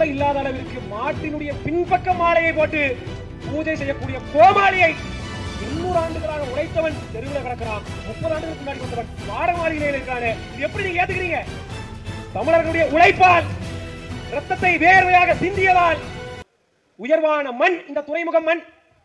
கூட இல்லாத அளவிற்கு மாட்டினுடைய பின்பக்க மாலையை போட்டு பூஜை செய்யக்கூடிய கோமாளியை இன்னொரு ஆண்டுகளாக உழைத்தவன் தெருவில் கிடக்கிறான் முப்பது ஆண்டுகளுக்கு முன்னாடி வந்தவன் மாட மாளிகையில் இருக்கானே இது எப்படி நீங்க ஏத்துக்கிறீங்க தமிழர்களுடைய உழைப்பால் ரத்தத்தை வேர்வையாக சிந்தியதால் உயர்வான மண் இந்த துறைமுகம் மண்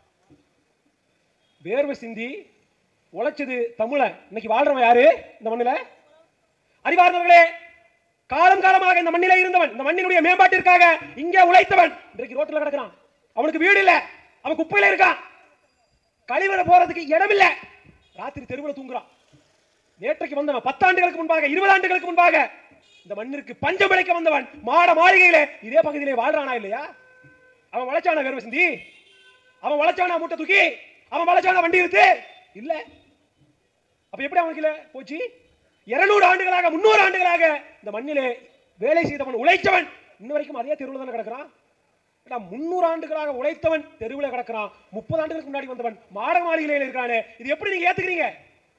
வேர்வை சிந்தி உழைச்சது தமிழன் இன்னைக்கு வாழ்றவன் யாரு இந்த மண்ணில அறிவார்ந்தவர்களே காலம் காலமாக இந்த மண்ணிலே இருந்தவன் இந்த மண்ணினுடைய மேம்பாட்டிற்காக இங்கே உழைத்தவன் இன்றைக்கு ரோட்ல கிடக்கிறான் அவனுக்கு வீடு இல்ல அவன் குப்பையில இருக்கான் கழிவறை போறதுக்கு இடம் இல்ல ராத்திரி தெருவில் தூங்குறான் நேற்றைக்கு வந்தவன் பத்தாண்டுகளுக்கு முன்பாக இருபது ஆண்டுகளுக்கு முன்பாக இந்த மண்ணிற்கு பஞ்சம் பிழைக்க வந்தவன் மாட மாளிகையிலே இதே பகுதியிலே வாழ்றானா இல்லையா அவன் வளைச்சானா வேர்வை சிந்தி அவன் வளைச்சானா மூட்டை தூக்கி அவன் வளைச்சானா வண்டி இழுத்து இல்ல அப்ப எப்படி அவனுக்கு இல்ல போச்சு இருநூறு ஆண்டுகளாக முன்னூறு ஆண்டுகளாக இந்த மண்ணிலே வேலை செய்தவன் உழைத்தவன் இன்ன வரைக்கும் அதே தெருவில் தானே கிடக்கிறான் ஏடா, முன்னூறு ஆண்டுகளாக உழைத்தவன் தெருவில் கிடக்கிறான் முப்பது ஆண்டுகளுக்கு முன்னாடி வந்தவன் மாட மாளிகையில் இருக்கானே இது எப்படி நீங்க ஏத்துக்கிறீங்க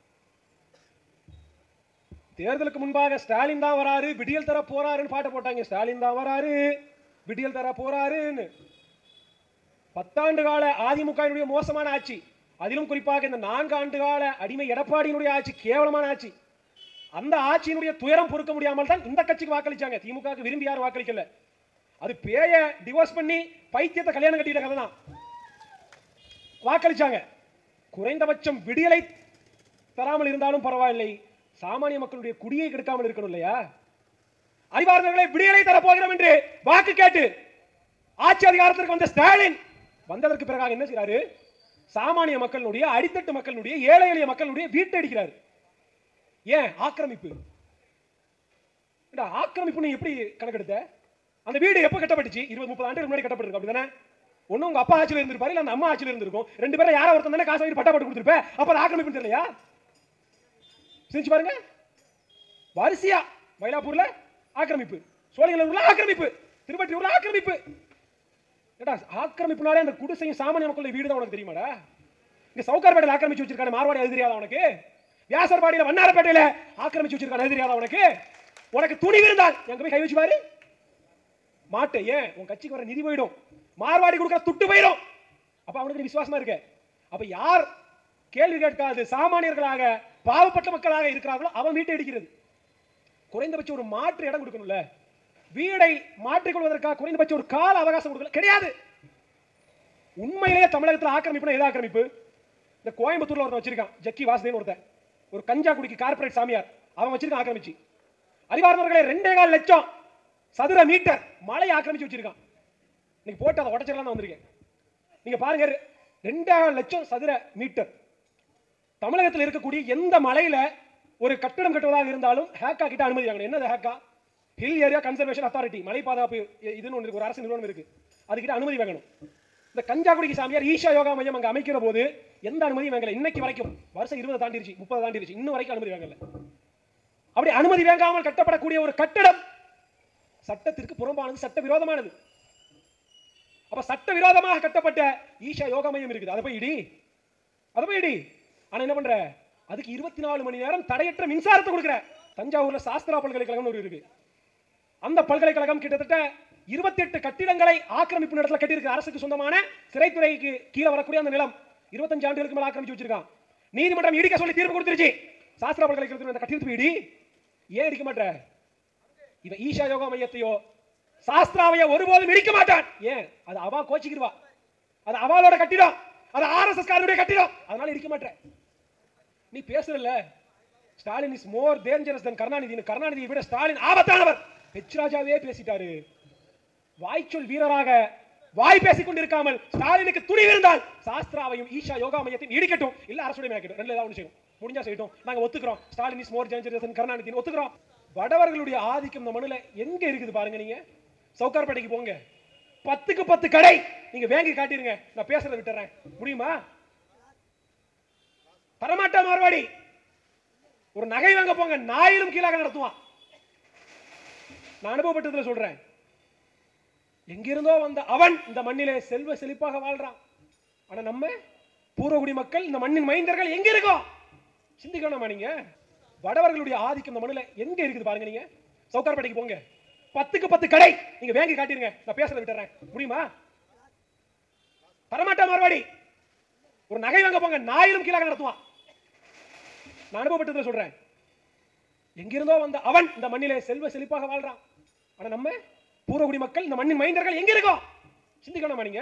தேர்தலுக்கு முன்பாக ஸ்டாலின் தான் வராரு விடியல் தர போறாருன்னு பாட்டு போட்டாங்க ஸ்டாலின் தான் வராரு விடியல் தர போறாருன்னு பத்தாண்டு கால அதிமுகவினுடைய மோசமான ஆட்சி அதிலும் குறிப்பாக இந்த நான்கு ஆண்டு கால அடிமை எடப்பாடியினுடைய ஆட்சி கேவலமான ஆட்சி அந்த ஆட்சியினுடைய துயரம் பொறுக்க முடியாமல் தான் இந்த கட்சிக்கு வாக்களிச்சாங்க திமுகவுக்கு விரும்பி யாரும் வாக்களிக்கல அது பேய டிவோர்ஸ் பண்ணி பைத்தியத்தை கல்யாணம் கட்டிட்ட கதை தான் வாக்களிச்சாங்க குறைந்தபட்சம் விடியலை தராமல் இருந்தாலும் பரவாயில்லை சாமானிய மக்களுடைய குடியை கெடுக்காமல் இருக்கணும் இல்லையா அறிவார்ந்தவர்களை விடியலை தரப்போகிறோம் என்று வாக்கு கேட்டு ஆட்சி அதிகாரத்திற்கு வந்த ஸ்டாலின் வந்ததற்கு பிறகு என்ன செய்றாரு சாமானிய மக்களுடைய அடித்தட்டு மக்களுடைய ஏழை எளிய மக்களுடைய வீட்டை அடிக்கிறார் ஏன் ஆக்கிரமிப்பு ஏண்டா, ஆக்கிரமிப்பு நீ எப்படி கணக்கெடுத்த அந்த வீடு எப்ப கட்டப்பட்டுச்சு இருபது முப்பது ஆண்டுக்கு முன்னாடி கட்டப்பட்டிருக்கு அப்படிதானே ஒண்ணு உங்க அப்பா ஆட்சியில இருந்திருப்பாரு இல்ல அந்த அம்மா ஆட்சியில இருந்திருக்கும் ரெண்டு பேரும் யாரோ ஒருத்தன் தானே காசு வாங்கி பட்டா போட்டு கொடுத்துருப்ப அப்ப அது ஆக்கிரமிப்பு தெரியலையா செஞ்சு பாருங்க வரிசையா மயிலாப்பூர்ல ஆக்கிரமிப்பு சோழிங்கநல்லூர்ல ஆக்கிரமிப்பு திருவற்றியூர்ல ஆக்கிரமிப்பு ஏடா ஆக்கிரமிப்புனாலே அந்த குடிசையும் சாமானிய மக்களுடைய வீடு தான் உனக்கு தெரியுமாடா இங்க சவுகார்பேட்டையில ஆக்கிரமிச்சு வச்சிருக்கான மார்வாடி அது தெரியாதா உனக்கு வியாசர்பாடியில வண்ணாரப்பேட்டையில ஆக்கிரமிச்சு வச்சிருக்கான அது தெரியாதா உனக்கு உனக்கு துணிவு இருந்தால் எங்க போய் கை வச்சு பாரு மாட்டே ஏன் உன் கட்சிக்கு வர நிதி போயிடும் மார்வாடி கொடுக்குற துட்டு போயிடும் அப்ப அவனுக்கு நீ விசுவாசமா இருக்க அப்ப யார் கேள்வி கேட்காது சாமானியர்களாக பாவப்பட்ட மக்களாக இருக்கிறார்களோ அவன் வீட்டை இடிக்கிறது குறைந்தபட்சம் ஒரு மாற்று இடம் கொடுக்கணும்ல வீடை மாற்றிக்கொள்வதற்காக குறைந்தபட்சம் ஒரு கால அவகாசம் கொடுக்கல கிடையாது உண்மையிலேயே தமிழகத்தில் ஆக்கிரமிப்புனா எது ஆக்கிரமிப்பு இந்த கோயம்புத்தூர்ல ஒருத்தன் வச்சிருக்கான் ஜக்கி வாசுதேவன் ஒருத்தன் ஒரு கஞ்சா குடிக்கு கார்ப்பரேட் சாமியார் அவன் வச்சிருக்கான் ஆக்கிரமிச்சு அறிவார்ந்தவர்களே ரெண்டே கால் லட்சம் சதுர மீட்டர் மலையை ஆக்கிரமிச்சு வச்சிருக்கான் இன்னைக்கு போட்டு அதை உடச்சிடலாம் வந்திருக்கேன் நீங்க பாருங்க ரெண்டே கால் லட்சம் சதுர மீட்டர் தமிழகத்தில் இருக்கக்கூடிய எந்த மலையில ஒரு கட்டடம் கட்டுவதாக இருந்தாலும் ஹேக்கா கிட்ட அனுமதி வாங்கணும் என்னது HACA hill area conservation authority மலை பாதுகாப்பு இ- இதுன்னு ஒன்று இருக்கு ஒரு அரசு நிறுவனம் இருக்கு அதுக்கிட்ட அனுமதி வாங்கணும் இந்த கஞ்சாகுடிக்கு சாமியார் ஈஷா யோகா மையம் அங்க அமைக்கிற போது எந்த அனுமதியும் வாங்கல இன்னைக்கு வரைக்கும் வருஷம் இருபது தாண்டிருச்சு முப்பது தாண்டிருச்சு இன்னும் வரைக்கும் அனுமதி வாங்கல அப்படி அனுமதி வாங்காமல் கட்டப்படக்கூடிய ஒரு கட்டடம் சட்டத்திற்கு புறம்பானது சட்ட விரோதமானது அப்ப சட்ட விரோதமாக கட்டப்பட்ட ஈஷா யோகா மையம் இருக்குது அதை போய் இடி அதை போய் இடி ஆனா என்ன பண்ற அதுக்கு இருபத்தி நாலு மணி நேரம் தடையற்ற மின்சாரத்தை கொடுக்குற தஞ்சாவூர்ல சாஸ்திரா பல்கலைக்கழகம் ஒரு இருக்கு அந்த பல்கலைக்கழகம் கிட்டத்தட்ட 28 கட்டிடங்களை ஆக்கிரமிப்பு இடத்துல கட்டியிருக்கு அரசுக்கு சொந்தமான சிறைத்துறைக்கு கீழே வரக்கூடிய அந்த நிலம் 25 ஆண்டுகளுக்கு மேல ஆக்கிரமிச்சு வச்சிருக்கான் நீதிமன்றம் இடிக்க சொல்லி தீர்ப்பு கொடுத்துருச்சு சாஸ்திரா பல்கலைக்கழகத்தில் அந்த கட்டிடத்தை இடி ஏன் இடிக்க மாட்ட இவன் ஈஷா யோகா மையத்தையோ சாஸ்திராவையோ ஒருபோதும் இடிக்க மாட்டான் ஏன் அது அவா கோச்சிக்கிடுவா அது அவளோட கட்டிடம் அது ஆர்எஸ்எஸ் காரனுடைய கட்டிடம் அதனால இடிக்க மாட்டேன் நீ பேசுறல்ல Stalin is more dangerous than Karunanidhi கருணாநிதியை விட ஸ்டாலின் ஆபத்தானவர் ஹெச் ராஜாவே பேசிட்டாரு வாய்ச்சொல் வீரராக வாய் பேசிக் கொண்டிருக்காமல் ஸ்டாலினுக்கு துணிவு இருந்தால் சாஸ்திராவையும் ஈஷா யோகா மையத்தையும் இடிக்கட்டும் இல்ல அரசுடைய மேக்கட்டும் ரெண்டுல ஏதாவது ஒன்று செய்யும் முடிஞ்சா செய்யட்டும் நாங்க ஒத்துக்கிறோம் Stalin is more dangerous than Karunanidhi ஒத்துக்கிறோம் வடவர்களுடைய ஆதிக்கம் இந்த மண்ணுல எங்க இருக்குது பாருங்க நீங்க சவுகார்பேட்டைக்கு போங்க பத்துக்கு பத்து கடை நீங்க வேங்கி காட்டிருங்க நான் பேசுறதை விட்டுறேன் முடியுமா தரமாட்டா மார்வாடி ஒரு நகை வாங்க போங்க நாயிலும் கீழாக நடத்துவான் நான் அனுபவப்பட்டதுல சொல்றேன் எங்கிருந்தோ வந்த அவன் இந்த மண்ணிலே செல்வ செழிப்பாக வாழ்றான் ஆனா நம்ம பூர்வகுடி மக்கள் இந்த மண்ணின் மைந்தர்கள் எங்க இருக்கோம் சிந்திக்கணுமா நீங்க வடவர்களுடைய ஆதிக்கம் இந்த மண்ணில எங்க இருக்குது பாருங்க நீங்க சவுக்கார்பேட்டைக்கு போங்க பத்துக்கு பத்து கடை நீங்க வாங்கி காட்டிருங்க நான் பேசுறத விட்டுறேன் முடியுமா தரமாட்டா மார்வாடி ஒரு நகை வாங்க போங்க ஞாயிரம் கீழாக நடத்துவான் நான் அனுபவப்பட்டதுல சொல்றேன் எங்கிருந்தோ வந்த அவன் இந்த மண்ணிலே செல்வ செழிப்பாக வாழ்றான் ஆனா நம்ம பூர்வகுடி மக்கள் இந்த மண்ணின் மைந்தர்கள் எங்க இருக்கோம் சிந்திக்கணுமா நீங்க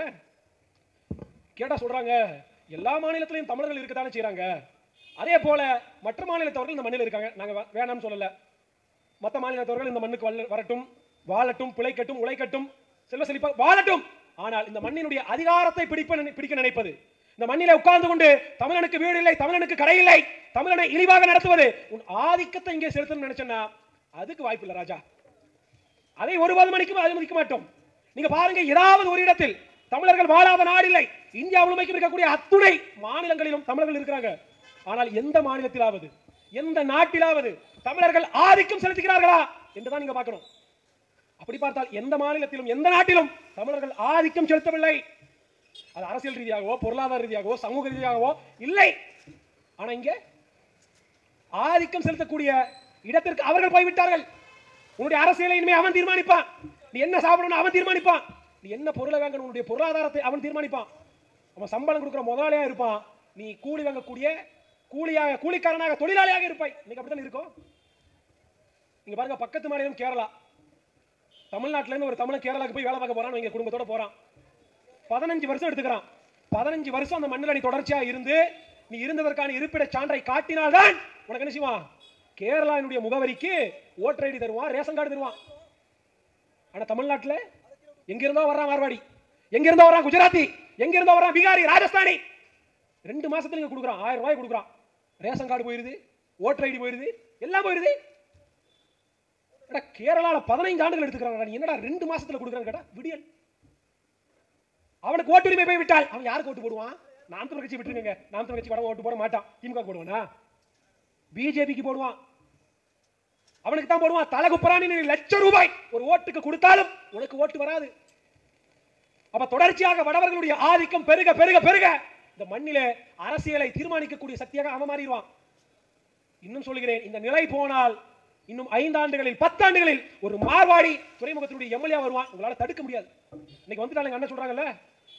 கேட்டா சொல்றாங்க எல்லா மாநிலத்திலையும் தமிழர்கள் இருக்கத்தானே செய்றாங்க அதே போல மற்ற மாநிலத்தவர்கள் இந்த மண்ணில் இருக்காங்க நாங்க வே- வேணாம்னு சொல்லல மற்ற மாநிலத்தவர்கள் இந்த மண்ணுக்கு வல்ல- வரட்டும் வாழட்டும் பிழைக்கட்டும் உழைக்கட்டும் செல்வ செழிப்பா வாழட்டும் ஆனால் இந்த மண்ணினுடைய அதிகாரத்தை பிடிப்ப நினை- பிடிக்க நினைப்பது இந்த மண்ணிலே உட்கார்ந்து கொண்டு தமிழனுக்கு வீடு இல்லை தமிழனுக்கு கடை இல்லை தமிழனை இழிவாக நடத்துவது உன் ஆதிக்கத்தை இங்கே செலுத்தணும்னு நினைச்சேன்னா அதுக்கு வாய்ப்பு இல்லை ராஜா அதை ஒருபோதும் மணிக்கும் அனுமதிக்க மாட்டோம் நீங்க பாருங்க ஏதாவது ஒரு இடத்தில் தமிழர்கள் வாழாத நாடு இல்லை இந்தியா முழுமைக்கும் இருக்கக்கூடிய அத்துணை மாநிலங்களிலும் தமிழர்கள் இருக்கிறாங்க ஆனால் எந்த மாநிலத்திலாவது எந்த நாட்டிலாவது தமிழர்கள் ஆதிக்கம் செலுத்துகிறார்களா என்றுதான் நீங்க பார்க்கணும் அப்படி பார்த்தால் எந்த மாநிலத்திலும் எந்த நாட்டிலும் தமிழர்கள் ஆதிக்கம் செலுத்தவில்லை அது அரசியல் ரீதியாகவோ பொருளாதார ரீதியாகவோ சமூக ரீதியாகவோ இல்லை ஆனா இங்க ஆதிக்கம் செலுத்தக்கூடிய இடத்திற்கு அவர்கள் போய்விட்டார்கள் உன்னுடைய அரசியலை இனிமே அவன் தீர்மானிப்பான் நீ என்ன சாப்பிடணும் அவன் தீர்மானிப்பான் நீ என்ன பொருளை வாங்கணும் உன்னுடைய பொருளாதாரத்தை அவன் தீர்மானிப்பான் அவன் சம்பளம் கொடுக்குற முதலாளியா இருப்பான் நீ கூலி வாங்கக்கூடிய கூலியாக கூலிக்காரனாக தொழிலாளியாக இருப்பாய் இன்னைக்கு அப்படித்தான் இருக்கும் நீங்க பாருங்க பக்கத்து மாநிலம் கேரளா தமிழ்நாட்டுல இருந்து ஒரு தமிழன் கேரளாக்கு போய் வேலை பார்க்க போறான் இங்க குடும்பத்தோட போறான் பதினஞ்சு வருஷம் எடுத்துக்கிறான் பதினஞ்சு வருஷம் அந்த மண்ணில் நீ தொடர்ச்சியா இருந்து நீ இருந்ததற்கான இருப்பிட சான்றை காட்டினால்தான் உனக்கு என்ன செய்வான் கேரளாவினுடைய முகவரிக்கு ஓட்டர் ஐடி தருவான் ரேஷன் கார்டு தருவான் ஆனா தமிழ்நாட்டுல எங்க இருந்தோ வர்றான் மார்வாடி எங்க இருந்தோ வர்றான் குஜராத்தி எங்க இருந்தோ வர்றான் பீகாரி ராஜஸ்தானி ரெண்டு மாசத்துல இங்க கொடுக்குறான் ஆயிரம் ரூபாய் கொடுக்குறான் ரேஷன் கார்டு போயிருது ஓட்டர் ஐடி போயிருது எல்லாம் போயிருது எடா கேரளால பதினைந்து ஆண்டுகள் எடுத்துக்கிறாங்க நீ என்னடா ரெண்டு மாசத்துல கொடுக்குறான்னு கேட்டா விடியல் அவனுக்கு ஓட்டுரிமை போய் விட்டால் அவன் யாருக்கு ஓட்டு போடுவான் நாம் தமிழ் கட்சி விட்டுருங்க நாம் தமிழ் கட்சி வட ஓட்டு போட மாட்டான் திமுக க்கு போடுவானா பிஜேபிக்கு போடுவான் அவனுக்கு தான் போடுவான் தலை குப்பரானி நீ லட்சம் ரூபாய் ஒரு ஓட்டுக்கு கொடுத்தாலும் உனக்கு ஓட்டு வராது அப்ப தொடர்ச்சியாக வடவர்களுடைய ஆதிக்கம் பெருக பெருக பெருக இந்த மண்ணிலே அரசியலை தீர்மானிக்கக்கூடிய சக்தியாக அவன் மாறிடுவான் இன்னும் சொல்கிறேன் இந்த நிலை போனால் இன்னும் ஐந்தாண்டுகளில் பத்தாண்டுகளில் ஒரு மார்வாடி துறைமுகத்தினுடைய எம்எல்ஏ வருவான் உங்களால தடுக்க முடியாது இன்னைக்கு வந்துட்டாங்க அண்ணன் சொல்றாங்கல்ல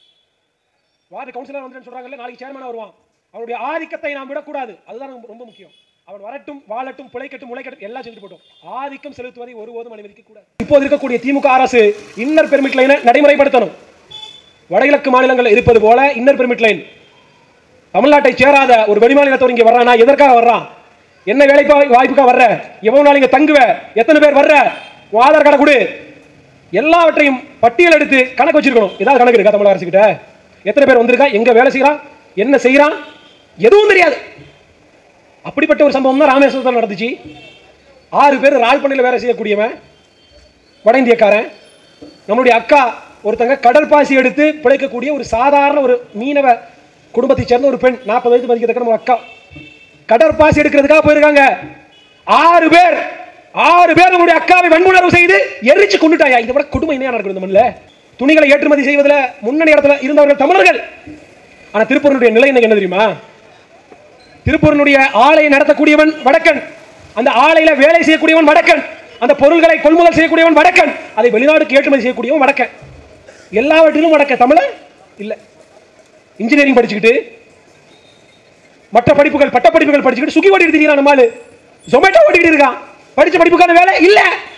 வார்டு கவுன்சிலர் வந்து சொல்றாங்கல்ல நாளைக்கு சேர்மனா வருவான் அவனுடைய ஆதிக்கத்தை நாம் விடக்கூடாது அதுதான் நமக்கு ரொம்ப முக்கியம் அவன் வரட்டும் வாழட்டும் பிழைக்கட்டும் உழைக்கட்டும் எல்லாம் செஞ்சு போட்டோம் ஆதிக்கம் செலுத்துவதை ஒருபோதும் அனுமதிக்க கூடாது இப்போது இருக்கக்கூடிய திமுக அரசு இன்னர் பெர்மிட் லைனை நடைமுறைப்படுத்தணும் வடகிழக்கு மாநிலங்கள் இருப்பது போல இன்னர் பெர்மிட் லைன் தமிழ்நாட்டை சேராத ஒரு வெளிமாநிலத்தவர் இங்க வர்றானா எதற்காக வர்றான் என்ன வேலை வாய்ப்புக்காக வர்ற எவ்வளவு நாள் இங்க தங்குவ எத்தனை பேர் வர்ற உன் ஆதார் கார்டை கொடு எல்லாவற்றையும் பட்டியல் எடுத்து கணக்கு வச்சிருக்கணும் ஏதாவது கணக்கு இருக்கா தமிழக அரசு கிட்ட எத்தனை பேர் வந்திருக்கா எங்க வேலை செய்யறான் என்ன செய்யறான் எதுவும் தெரியாது அப்படிப்பட்ட ஒரு சம்பவம் தான் ராமேஸ்வரத்தில் நடந்துச்சு ஆறு பேர் ராழ்பண்ணையில் வேலை செய்யக்கூடியவன் வட இந்தியக்காரன் நம்மளுடைய அக்கா ஒருத்தங்க கடல் பாசி எடுத்து பிழைக்கக்கூடிய ஒரு சாதாரண ஒரு மீனவ குடும்பத்தை சேர்ந்த ஒரு பெண் நாற்பது வயது மதிக்கத்தக்க நம்ம அக்கா கடற்பாசி எடுக்கிறதுக்காக போயிருக்காங்க ஆறு பேர் ஆறு பேர் நம்முடைய அக்காவை வன்புணர்வு செய்து எரிச்சு கொண்டுட்டாயா இதை விட கொடுமை என்ன நடக்குது இந்த மண்ணில் துணிகளை ஏற்றுமதி செய்வதில் முன்னணி இடத்துல இருந்தவர்கள் தமிழர்கள் ஆனா திருப்பூரினுடைய நிலை இன்னைக்கு என்ன தெரியுமா திருப்பூரினுடைய ஆலை நடத்தக்கூடியவன் வடக்கன் அந்த ஆலையில வேலை செய்யக்கூடியவன் வடக்கன் அந்த பொருள்களை கொள்முதல் செய்யக்கூடியவன் வடக்கன் அதை வெளிநாட்டுக்கு ஏற்றுமதி செய்யக்கூடியவன் வடக்கன் எல்லாவற்றிலும் வடக்க தமிழ இல்ல இன்ஜினியரிங் படிச்சுக்கிட்டு மற்ற படிப்புகள் பட்ட படிப்புகள் படிச்சுக்கிட்டு சுகி ஓட்டிட்டு திரிகிறான் நம்மாலு ஜொமேட்டோ ஓட்டிக்கிட்டு இருக்கான் படிச்ச படிப்புக்கான வேலை இல்ல